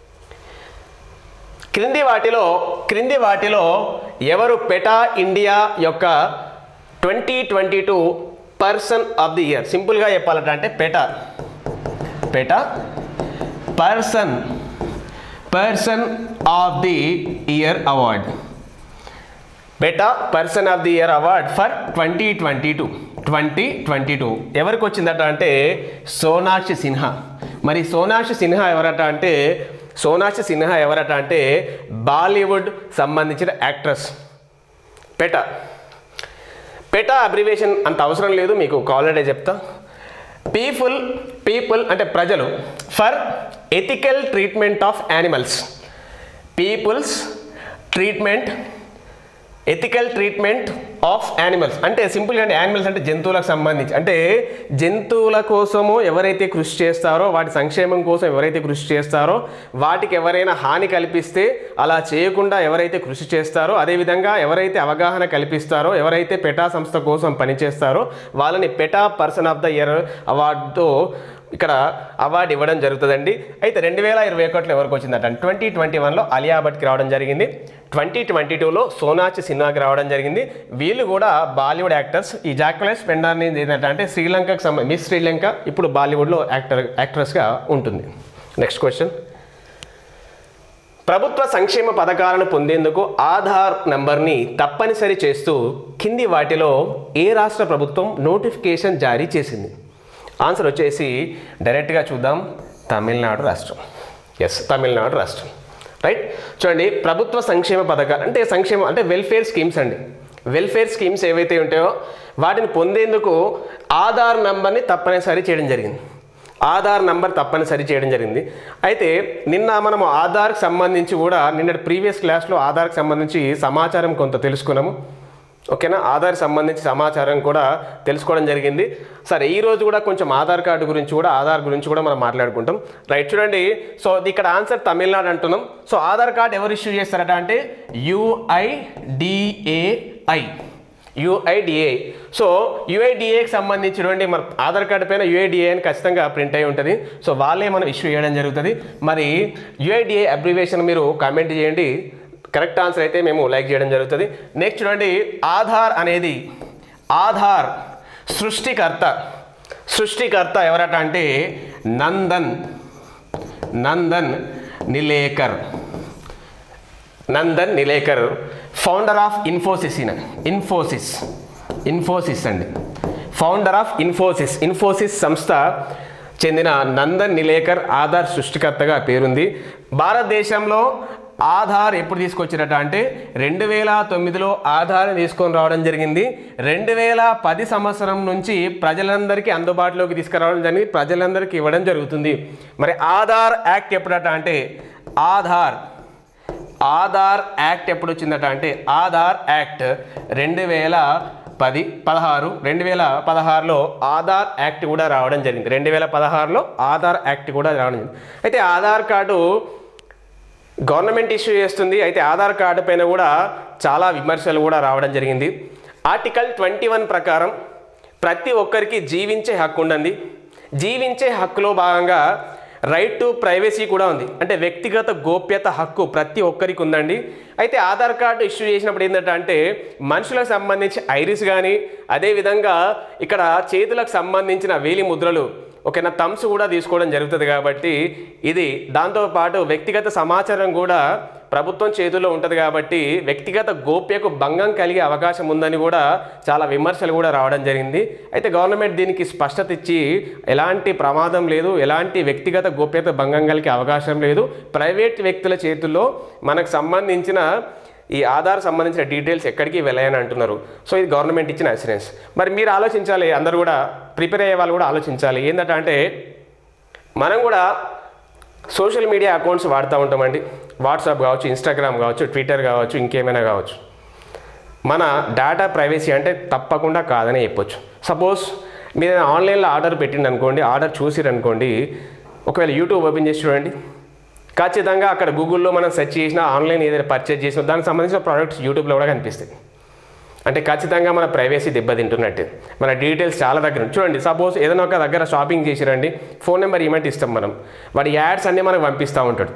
క్రింది వాటిలో క్రింది వాటిలో ఎవరు పెటా ఇండియా యొక్క twenty twenty two person of the year సింపుల్గా చెప్పాలంటే అంటే PETA PETA person person of the year award PETA person of the year award for twenty twenty two twenty twenty two ఎవరికి వచ్చిందట అంటే సోనాక్షి సిన్హా మరి సోనాక్షి సిన్హా ఎవరట అంటే సోనాక్షి సిన్హా ఎవరట అంటే బాలీవుడ్ సంబంధించిన యాక్ట్రెస్ పెటా పెటా అబ్రివేషన్ అంత అవసరం లేదు మీకు కాలరే చెప్తా పీపుల్ పీపుల్ అంటే ప్రజలు for ethical treatment of animals peoples treatment ethical treatment of animals అంటే సింపుల్గా అంటే యానిమల్స్ అంటే జంతువులకు సంబంధించి అంటే జంతువుల కోసము ఎవరైతే కృషి చేస్తారో వాటి సంక్షేమం కోసం ఎవరైతే కృషి చేస్తారో వాటికి ఎవరైనా హాని కల్పిస్తే అలా చేయకుండా ఎవరైతే కృషి చేస్తారో అదేవిధంగా ఎవరైతే అవగాహన కల్పిస్తారో ఎవరైతే పెటా సంస్థ కోసం పనిచేస్తారో వాళ్ళని PETA person of the year అవార్డుతో ఇక్కడ అవార్డు ఇవ్వడం జరుగుతుందండి అయితే రెండు వేల ఇరవై ఒకటిలో ఎవరికి వచ్చిందట ట్వంటీ ట్వంటీ వన్లో అలియా భట్కి రావడం జరిగింది ట్వంటీ ట్వంటీ టూలో సోనాచి సిన్హాకి రావడం జరిగింది వీళ్ళు కూడా బాలీవుడ్ యాక్టర్స్ ఈ జాక్వెలెస్ పెండార్ని ఏంటంటే అంటే శ్రీలంకకు సంబంధించి మిస్ శ్రీలంక ఇప్పుడు బాలీవుడ్లో యాక్టర్ యాక్ట్రెస్గా ఉంటుంది నెక్స్ట్ క్వశ్చన్ ప్రభుత్వ సంక్షేమ పథకాలను పొందేందుకు ఆధార్ నంబర్ని తప్పనిసరి చేస్తూ కింది వాటిలో ఏ రాష్ట్ర ప్రభుత్వం నోటిఫికేషన్ జారీ చేసింది ఆన్సర్ వచ్చేసి డైరెక్ట్గా చూద్దాం తమిళనాడు రాష్ట్రం ఎస్ తమిళనాడు రాష్ట్రం రైట్ చూడండి ప్రభుత్వ సంక్షేమ పథకాలు అంటే సంక్షేమ అంటే వెల్ఫేర్ స్కీమ్స్ అండి వెల్ఫేర్ స్కీమ్స్ ఏవైతే ఉంటాయో వాటిని పొందేందుకు ఆధార్ నంబర్ని తప్పనిసరి చేయడం జరిగింది ఆధార్ నంబర్ తప్పనిసరి చేయడం జరిగింది అయితే నిన్న మనం ఆధార్కి సంబంధించి కూడా నిన్న ప్రీవియస్ క్లాస్లో ఆధార్కి సంబంధించి సమాచారం కొంత తెలుసుకున్నాము ఓకేనా ఆధార్ సంబంధించి సమాచారం కూడా తెలుసుకోవడం జరిగింది సరే ఈ రోజు కూడా కొంచెం ఆధార్ కార్డు గురించి కూడా ఆధార్ గురించి కూడా మనం మాట్లాడుకుంటాం రైట్ చూడండి సో ఇక్కడ ఆన్సర్ తమిళనాడు అంటున్నాం సో ఆధార్ కార్డు ఎవరు ఇష్యూ చేస్తారట అంటే యుఐడిఏఐ యుఐడిఏ సో యుఐడిఏకి సంబంధించి చూడండి మన ఆధార్ కార్డు పైన యుఐడిఏ అని ఖచ్చితంగా ప్రింట్ అయి ఉంటుంది సో వాళ్ళే మనం ఇష్యూ చేయడం జరుగుతుంది మరి యుఐడిఏ అబ్రివేషన్ మీరు కామెంట్ చేయండి కరెక్ట్ ఆన్సర్ అయితే మేము లైక్ చేయడం జరుగుతుంది నెక్స్ట్ చూడండి ఆధార్ అనేది ఆధార్ సృష్టికర్త సృష్టికర్త ఎవరట అంటే నందన్ నందన్ నిలేకర్ నందన్ నిలేకర్ ఫౌండర్ ఆఫ్ ఇన్ఫోసిస్ ఈయన ఇన్ఫోసిస్ ఇన్ఫోసిస్ అండి ఫౌండర్ ఆఫ్ ఇన్ఫోసిస్ ఇన్ఫోసిస్ సంస్థ చెందిన నందన్ నిలేకర్ ఆధార్ సృష్టికర్తగా పేరుంది భారతదేశంలో ఆధార్ ఎప్పుడు తీసుకొచ్చినట్ట అంటే రెండు వేల తొమ్మిదిలో ఆధార్ తీసుకొని రావడం జరిగింది రెండు వేల పది సంవత్సరం నుంచి ప్రజలందరికీ అందుబాటులోకి తీసుకురావడం జరిగింది ప్రజలందరికీ ఇవ్వడం జరుగుతుంది మరి ఆధార్ యాక్ట్ ఎప్పుడట అంటే ఆధార్ ఆధార్ యాక్ట్ ఎప్పుడు వచ్చిందట అంటే ఆధార్ యాక్ట్ రెండు వేల పది పదహారు రెండు వేల పదహారులో ఆధార్ యాక్ట్ కూడా రావడం జరిగింది రెండు వేల పదహారులో ఆధార్ యాక్ట్ కూడా రావడం జరిగింది అయితే ఆధార్ కార్డు గవర్నమెంట్ ఇష్యూ చేస్తుంది అయితే ఆధార్ కార్డు పైన కూడా చాలా విమర్శలు కూడా రావడం జరిగింది ఆర్టికల్ ట్వంటీ వన్ ప్రకారం ప్రతి ఒక్కరికి జీవించే హక్కు ఉండండి జీవించే హక్కులో భాగంగా రైట్ టు ప్రైవసీ కూడా ఉంది అంటే వ్యక్తిగత గోప్యత హక్కు ప్రతి ఒక్కరికి ఉందండి అయితే ఆధార్ కార్డు ఇష్యూ చేసినప్పుడు ఏంటంటే అంటే మనుషులకు సంబంధించి ఐరిస్ కానీ అదేవిధంగా ఇక్కడ చేతులకు సంబంధించిన వేలి ముద్రలు ఓకేనా థమ్స్ కూడా తీసుకోవడం జరుగుతుంది కాబట్టి ఇది దాంతోపాటు వ్యక్తిగత సమాచారం కూడా ప్రభుత్వం చేతుల్లో ఉంటుంది కాబట్టి వ్యక్తిగత గోప్యకు భంగం కలిగే అవకాశం ఉందని కూడా చాలా విమర్శలు కూడా రావడం జరిగింది అయితే గవర్నమెంట్ దీనికి స్పష్టత ఇచ్చి ఎలాంటి ప్రమాదం లేదు ఎలాంటి వ్యక్తిగత గోప్యత భంగం కలిగే అవకాశం లేదు ప్రైవేట్ వ్యక్తుల చేతుల్లో మనకు సంబంధించిన ఈ ఆధార్ సంబంధించిన డీటెయిల్స్ ఎక్కడికి వెళ్ళాయని అంటున్నారు సో ఇది గవర్నమెంట్ ఇచ్చిన అసిరెన్స్ మరి మీరు ఆలోచించాలి అందరూ కూడా ప్రిపేర్ అయ్యే వాళ్ళు కూడా ఆలోచించాలి ఏంటంటే అంటే మనం కూడా సోషల్ మీడియా అకౌంట్స్ వాడుతూ ఉంటామండి వాట్సాప్ కావచ్చు ఇన్స్టాగ్రామ్ కావచ్చు ట్విట్టర్ కావచ్చు ఇంకేమైనా కావచ్చు మన డేటా ప్రైవసీ అంటే తప్పకుండా కాదని చెప్పొచ్చు సపోజ్ మీరు ఆన్లైన్లో ఆర్డర్ పెట్టిండు అనుకోండి ఆర్డర్ చూసిరనుకోండి ఒకవేళ యూట్యూబ్ ఓపెన్ చేసి చూడండి ఖచ్చితంగా అక్కడ గూగుల్లో మనం సెర్చ్ చేసిన ఆన్లైన్ ఏదైనా పర్చేజ్ చేసిన దానికి సంబంధించిన ప్రోడక్ట్స్ యూట్యూబ్లో కూడా కనిపిస్తాయి అంటే ఖచ్చితంగా మన ప్రైవసీ దెబ్బతింటున్నట్టు మన డీటెయిల్స్ చాలా దగ్గర ఉంది. చూడండి సపోజ్ ఏదైనా ఒక దగ్గర షాపింగ్ చేసిరండి ఫోన్ నెంబర్ ఇమెంట్ ఇస్తాం మనం వాడి యాడ్స్ అన్నీ మనకు పంపిస్తూ ఉంటాడు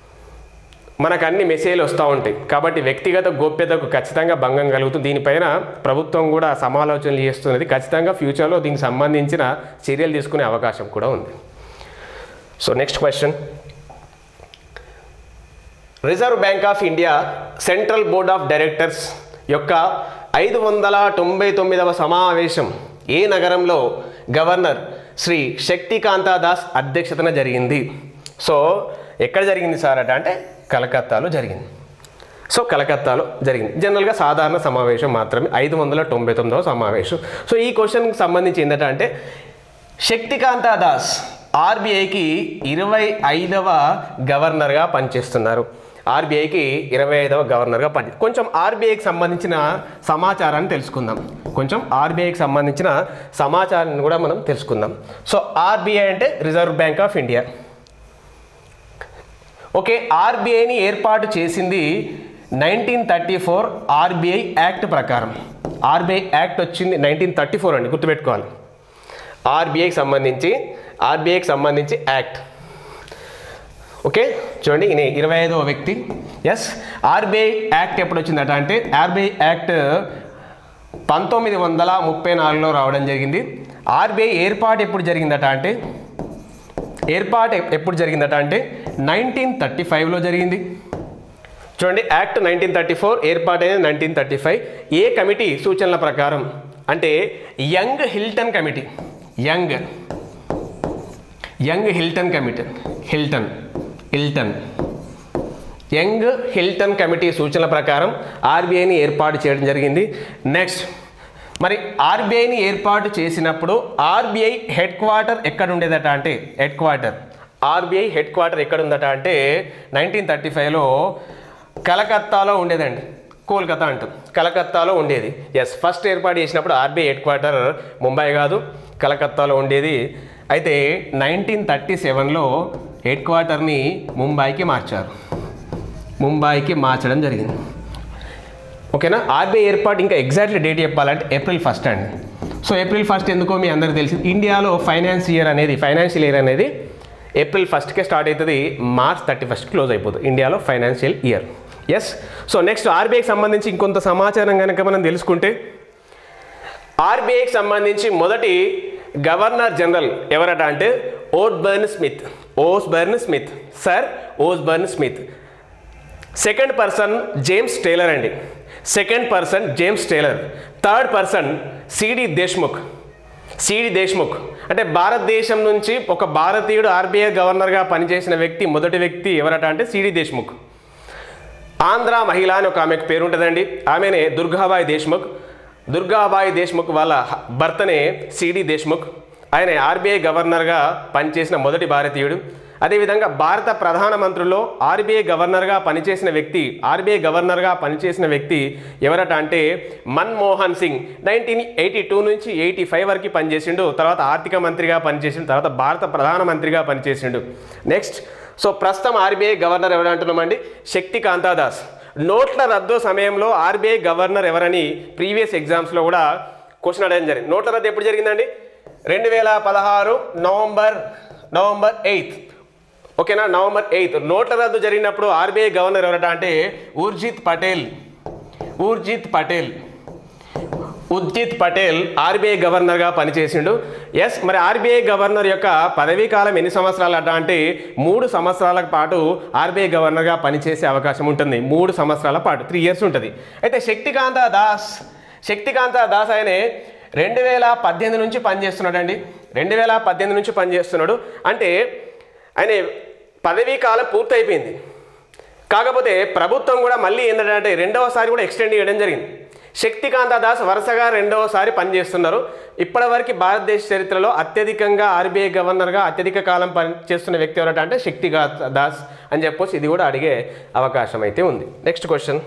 మనకు అన్ని మెసేజ్లు వస్తూ ఉంటాయి కాబట్టి వ్యక్తిగత గోప్యతకు ఖచ్చితంగా భంగం కలుగుతుంది దీనిపైన ప్రభుత్వం కూడా సమాలోచనలు చేస్తున్నది ఖచ్చితంగా ఫ్యూచర్లో దీనికి సంబంధించిన చర్యలు తీసుకునే అవకాశం కూడా ఉంది so next question reserve bank of India central board of directors యొక్క ఐదు వందల తొంభై తొమ్మిదవ సమావేశం ఏ నగరంలో గవర్నర్ శ్రీ శక్తికాంతా దాస్ అధ్యక్షతన జరిగింది సో ఎక్కడ జరిగింది సార్ అట అంటే కలకత్తాలో జరిగింది సో కలకత్తాలో జరిగింది జనరల్గా సాధారణ సమావేశం మాత్రమే ఐదు వందల తొంభై తొమ్మిదవ సమావేశం సో ఈ క్వశ్చన్కి సంబంధించి ఏంటంటే అంటే శక్తికాంతా దాస్ ఆర్బీఐకి ఇరవై ఐదవ గవర్నర్గా పనిచేస్తున్నారు ఆర్బీఐకి ఇరవై ఐదవ గవర్నర్గా పని కొంచెం ఆర్బీఐకి సంబంధించిన సమాచారాన్ని తెలుసుకుందాం కొంచెం ఆర్బీఐకి సంబంధించిన సమాచారాన్ని కూడా మనం తెలుసుకుందాం సో ఆర్బీఐ అంటే reserve bank of India okay ఆర్బీఐని ఏర్పాటు చేసింది nineteen thirty four RBI act ప్రకారం ఆర్బీఐ యాక్ట్ వచ్చింది నైన్టీన్ థర్టీ ఫోర్ అండి గుర్తుపెట్టుకోవాలి ఆర్బీఐకి సంబంధించి ఆర్బీఐకి సంబంధించి యాక్ట్ ఓకే చూడండి ఈయన ఇరవై ఐదవ వ్యక్తి ఎస్ ఆర్బీఐ యాక్ట్ ఎప్పుడు వచ్చిందట అంటే ఆర్బీఐ యాక్ట్ పంతొమ్మిది వందల ముప్పై నాలుగులో రావడం జరిగింది ఆర్బీఐ ఏర్పాటు ఎప్పుడు జరిగిందట అంటే ఏర్పాటు ఎప్- ఎప్పుడు జరిగిందట అంటే నైన్టీన్ థర్టీ ఫైవ్లో జరిగింది చూడండి యాక్ట్ నైన్టీన్ థర్టీ ఫోర్ ఏర్పాటైన నైన్టీన్ థర్టీ ఫైవ్ ఏ కమిటీ సూచనల ప్రకారం అంటే Young Hilton committee Young Young Hilton committee Hilton Hilton Young Hilton committee సూచనల ప్రకారం ఆర్బీఐని ఏర్పాటు చేయడం జరిగింది నెక్స్ట్ మరి ఆర్బీఐని ఏర్పాటు చేసినప్పుడు ఆర్బీఐ హెడ్ క్వార్టర్ ఎక్కడ ఉండేదట అంటే headquarter RBI head quarter ఎక్కడ ఉందట అంటే నైన్టీన్ థర్టీ ఫైవ్లో కలకత్తాలో ఉండేదండి కోల్కతా అంటాం కలకత్తాలో ఉండేది ఎస్ ఫస్ట్ ఏర్పాటు చేసినప్పుడు ఆర్బీఐ హెడ్ క్వార్టర్ ముంబై కాదు కలకత్తాలో ఉండేది అయితే నైన్టీన్ థర్టీ సెవెన్లో హెడ్ క్వార్టర్ని ముంబైకి మార్చారు ముంబైకి మార్చడం జరిగింది ఓకేనా ఆర్బీఐ ఏర్పాటు ఇంకా ఎగ్జాక్ట్లీ డేట్ చెప్పాలంటే ఏప్రిల్ ఫస్ట్ అండి సో ఏప్రిల్ ఫస్ట్ ఎందుకో మీ అందరికీ తెలిసింది ఇండియాలో ఫైనాన్స్ ఇయర్ అనేది ఫైనాన్షియల్ ఇయర్ అనేది ఏప్రిల్ ఫస్ట్కే స్టార్ట్ అవుతుంది మార్చ్ థర్టీ ఫస్ట్ క్లోజ్ అయిపోతుంది ఇండియాలో financial year yes so next ఆర్బీఐకి సంబంధించి ఇంకొంత సమాచారం కనుక మనం తెలుసుకుంటే ఆర్బీఐకి సంబంధించి మొదటి గవర్నర్ జనరల్ ఎవరట అంటే Osborne Smith Osborne Smith sir Osborne Smith second person James Taylor అండి second person James Taylor third person CD Deshmukh CD Deshmukh అంటే భారతదేశం నుంచి ఒక భారతీయుడు ఆర్బీఐ గవర్నర్గా పనిచేసిన వ్యక్తి మొదటి వ్యక్తి ఎవరట అంటే సిడి దేశ్ముఖ్ ఆంధ్ర మహిళ అని ఒక ఆమెకు పేరు ఉంటుందండి ఆమెనే దుర్గాబాయి దేశ్ముఖ్ దుర్గాబాయి దేశ్ముఖ్ వాళ్ళ హ- భర్తనే సిడి దేశ్ముఖ్ ఆయన ఆర్బీఐ గవర్నర్గా పనిచేసిన మొదటి భారతీయుడు అదేవిధంగా భారత ప్రధానమంత్రిలో ఆర్బీఐ గవర్నర్గా పనిచేసిన వ్యక్తి ఆర్బీఐ గవర్నర్గా పనిచేసిన వ్యక్తి ఎవరట అంటే Manmohan Singh nineteen eighty two నుంచి ఎయిటీ ఫైవ్ వరకు పనిచేసిండు తర్వాత ఆర్థిక మంత్రిగా పనిచేసిండు తర్వాత భారత ప్రధానమంత్రిగా పనిచేసిండు నెక్స్ట్ సో ప్రస్తుతం ఆర్బీఐ గవర్నర్ ఎవరు అంటున్నామండి శక్తి కాంతాదాస్ నోట్ల రద్దు సమయంలో ఆర్బీఐ గవర్నర్ ఎవరని ప్రీవియస్ ఎగ్జామ్స్లో కూడా క్వశ్చన్ అడగడం జరిగింది నోట్ల రద్దు ఎప్పుడు జరిగిందండి రెండు వేల పదహారు నవంబర్ నవంబర్ ఎయిత్ ఓకేనా నవంబర్ ఎయిత్ నోట్ల రద్దు జరిగినప్పుడు ఆర్బీఐ గవర్నర్ ఎవరట అంటే ఊర్జిత్ పటేల్ ఊర్జిత్ పటేల్ ఉజ్జిత్ పటేల్ ఆర్బీఐ గవర్నర్గా పనిచేసిండు ఎస్ మరి ఆర్బీఐ గవర్నర్ యొక్క పదవీ కాలం ఎన్ని సంవత్సరాలు అట అంటే మూడు సంవత్సరాల పాటు ఆర్బీఐ గవర్నర్గా పనిచేసే అవకాశం ఉంటుంది మూడు సంవత్సరాల పాటు త్రీ ఇయర్స్ ఉంటుంది అయితే శక్తికాంత దాస్ శక్తికాంత దాస్ ఆయనే రెండు వేల పద్దెనిమిది నుంచి పనిచేస్తున్నాడండి రెండు వేల పద్దెనిమిది నుంచి పనిచేస్తున్నాడు అంటే ఆయన పదవీ కాలం పూర్తయిపోయింది కాకపోతే ప్రభుత్వం కూడా మళ్ళీ ఏంటంటే రెండవసారి కూడా ఎక్స్టెండ్ చేయడం జరిగింది శక్తికాంత దాస్ వరుసగా రెండవసారి పనిచేస్తున్నారు ఇప్పటివరకు భారతదేశ చరిత్రలో అత్యధికంగా ఆర్బీఐ గవర్నర్గా అత్యధిక కాలం పనిచేస్తున్న వ్యక్తి ఎవరట అంటే శక్తికాంత దాస్ అని చెప్పొచ్చు ఇది కూడా అడిగే అవకాశం అయితే ఉంది నెక్స్ట్ క్వశ్చన్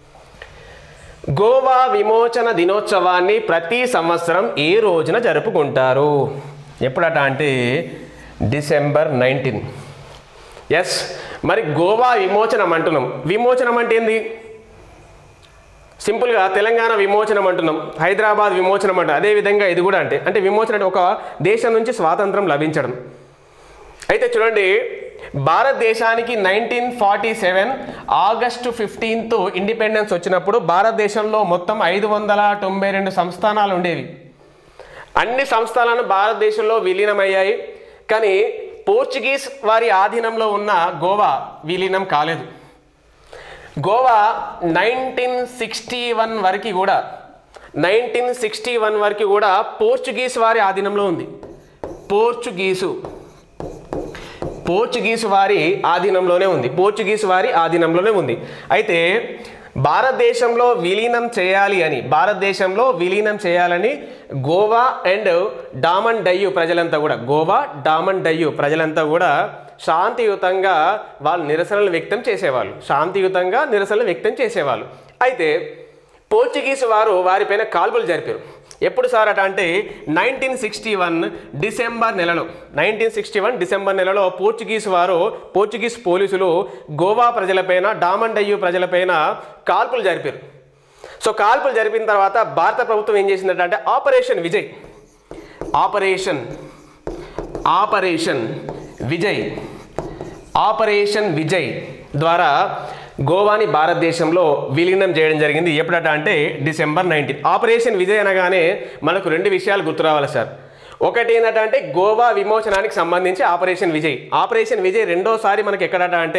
గోవా విమోచన దినోత్సవాన్ని ప్రతి సంవత్సరం ఏ రోజున జరుపుకుంటారు ఎప్పుడట అంటే డిసెంబర్ నైన్టీన్ ఎస్ మరి గోవా విమోచనం అంటున్నాం విమోచనం అంటే ఏంది సింపుల్గా తెలంగాణ విమోచనం అంటున్నాం హైదరాబాద్ విమోచనం అంటాం అదేవిధంగా ఇది కూడా అంటే అంటే విమోచనం అంటే ఒక దేశం నుంచి స్వాతంత్రం లభించడం అయితే చూడండి భారతదేశానికి nineteen forty seven August fifteenth independence వచ్చినప్పుడు భారతదేశంలో మొత్తం ఐదు వందల తొంభై రెండు సంస్థానాలు ఉండేవి అన్ని సంస్థానాలు భారతదేశంలో విలీనమయ్యాయి కానీ పోర్చుగీస్ వారి ఆధీనంలో ఉన్న గోవా విలీనం కాలేదు గోవా నైన్టీన్ సిక్స్టీ వన్ వరకు కూడా నైన్టీన్ సిక్స్టీ వన్ వరకు కూడా పోర్చుగీస్ వారి ఆధీనంలో ఉంది పోర్చుగీసు పోర్చుగీస్ వారి ఆధీనంలోనే ఉంది పోర్చుగీస్ వారి ఆధీనంలోనే ఉంది అయితే భారతదేశంలో విలీనం చేయాలి అని భారతదేశంలో విలీనం చేయాలని గోవా అండ్ డామన్ డయ్యు ప్రజలంతా కూడా గోవా డామన్ డయ్యు ప్రజలంతా కూడా శాంతియుతంగా వాళ్ళు నిరసనలు వ్యక్తం చేసేవాళ్ళు శాంతియుతంగా నిరసనలు వ్యక్తం చేసేవాళ్ళు అయితే పోర్చుగీస్ వారు వారిపైన కాల్పులు జరిపారు ఎప్పుడు సార్ అట అంటే నైన్టీన్ సిక్స్టీ వన్ డిసెంబర్ నెలలో నైన్టీన్ సిక్స్టీ వన్ డిసెంబర్ నెలలో పోర్చుగీస్ వారు పోర్చుగీస్ పోలీసులు గోవా ప్రజలపైన డామన్ డయ్యు ప్రజలపైన కాల్పులు జరిపారు సో కాల్పులు జరిపిన తర్వాత భారత ప్రభుత్వం ఏం చేసిందంటే అంటే operation Vijay operation operation Vijay operation Vijay ద్వారా గోవాని భారతదేశంలో విలీనం చేయడం జరిగింది ఎప్పుడట అంటే డిసెంబర్ నైన్టీన్ ఆపరేషన్ విజయ్ అనగానే మనకు రెండు విషయాలు గుర్తు రావాలి సార్ ఒకటి ఏంటంటే అంటే గోవా విమోచనానికి సంబంధించి ఆపరేషన్ విజయ్ ఆపరేషన్ విజయ్ రెండోసారి మనకి ఎక్కడట అంటే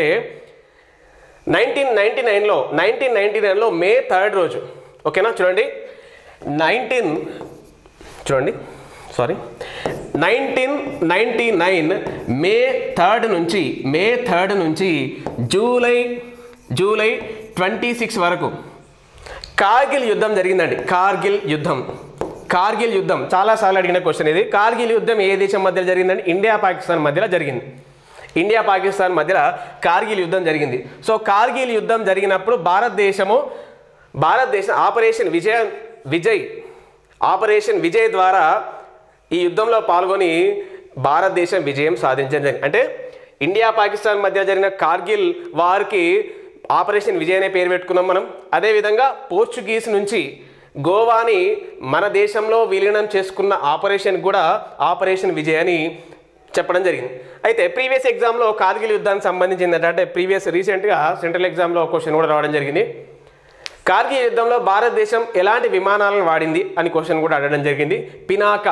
నైన్టీన్ నైన్టీ నైన్లో నైన్టీన్ నైన్టీ నైన్లో మే థర్డ్ రోజు ఓకేనా చూడండి నైన్టీన్ చూడండి sorry nineteen ninety nine May third నుంచి మే థర్డ్ నుంచి జూలై జూలై ట్వంటీ సిక్స్ వరకు కార్గిల్ యుద్ధం జరిగిందండి కార్గిల్ యుద్ధం కార్గిల్ యుద్ధం చాలాసార్లు అడిగిన క్వశ్చన్ ఇది కార్గిల్ యుద్ధం ఏ దేశం మధ్యలో జరిగిందండి ఇండియా పాకిస్తాన్ మధ్యలో జరిగింది ఇండియా పాకిస్తాన్ మధ్యలో కార్గిల్ యుద్ధం జరిగింది సో కార్గిల్ యుద్ధం జరిగినప్పుడు భారతదేశము భారతదేశం ఆపరేషన్ విజయ విజయ్ ఆపరేషన్ విజయ్ ద్వారా ఈ యుద్ధంలో పాల్గొని భారతదేశం విజయం సాధించడం జరిగింది అంటే ఇండియా పాకిస్తాన్ మధ్య జరిగిన కార్గిల్ వారికి ఆపరేషన్ విజయ్ అనే పేరు పెట్టుకున్నాం మనం అదేవిధంగా పోర్చుగీస్ నుంచి గోవాని మన దేశంలో విలీనం చేసుకున్న ఆపరేషన్ కూడా ఆపరేషన్ విజయ్ అని చెప్పడం జరిగింది అయితే ప్రీవియస్ ఎగ్జామ్లో కార్గిల్ యుద్ధానికి సంబంధించింది అంటే ప్రీవియస్ రీసెంట్గా సెంట్రల్ ఎగ్జామ్లో క్వశ్చన్ కూడా రావడం జరిగింది కార్గిల్ యుద్ధంలో భారతదేశం ఎలాంటి విమానాలను వాడింది అని క్వశ్చన్ కూడా అడగడం జరిగింది పినాక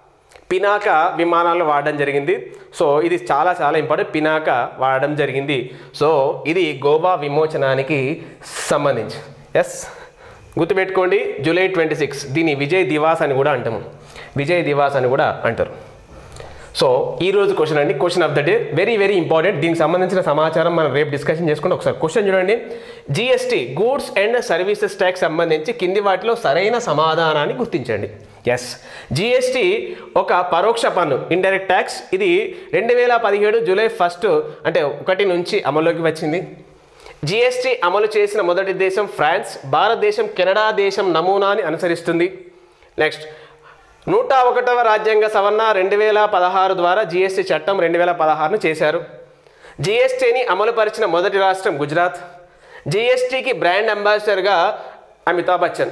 పినాక విమానాలను వాడడం జరిగింది సో ఇది చాలా చాలా ఇంపార్టెంట్ పినాక వాడడం జరిగింది సో ఇది గోవా విమోచనానికి సంబంధించి ఎస్ గుర్తుపెట్టుకోండి జూలై ట్వంటీ సిక్స్ దీన్ని విజయ్ దివాస్ అని కూడా అంటాము విజయ్ దివాస్ అని కూడా అంటారు సో ఈ రోజు క్వశ్చన్ అండి question of the day very very important దీనికి సంబంధించిన సమాచారం మనం రేపు డిస్కషన్ చేసుకుంటే ఒకసారి క్వశ్చన్ చూడండి GST goods and services tax సంబంధించి కింది వాటిలో సరైన సమాధానాన్ని గుర్తించండి ఎస్ జిఎస్టీ ఒక పరోక్ష పన్ను ఇండైరెక్ట్ ట్యాక్స్ ఇది రెండు వేల పదిహేడు జూలై ఫస్ట్ అంటే ఒకటి నుంచి అమల్లోకి వచ్చింది జిఎస్టీ అమలు చేసిన మొదటి దేశం ఫ్రాన్స్ భారతదేశం కెనడా దేశం నమూనాని అనుసరిస్తుంది నెక్స్ట్ నూట ఒకటవ రాజ్యాంగ సవరణ రెండు వేల పదహారు ద్వారా జిఎస్టీ చట్టం రెండు వేల పదహారును చేశారు జిఎస్టీని అమలుపరిచిన మొదటి రాష్ట్రం గుజరాత్ జిఎస్టీకి బ్రాండ్ అంబాసిడర్గా అమితాబ్ బచ్చన్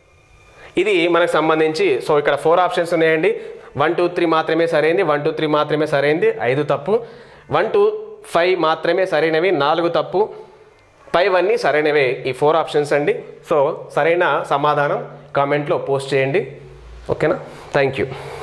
ఇది మనకు సంబంధించి సో ఇక్కడ ఫోర్ ఆప్షన్స్ ఉన్నాయండి వన్ టూ త్రీ మాత్రమే సరైంది వన్ టూ త్రీ మాత్రమే సరైంది ఐదు తప్పు వన్ టూ ఫైవ్ మాత్రమే సరైనవి నాలుగు తప్పు పైవన్నీ సరైనవే ఈ ఫోర్ ఆప్షన్స్ అండి సో సరైన సమాధానం కామెంట్లో పోస్ట్ చేయండి ఓకేనా థ్యాంక్ యూ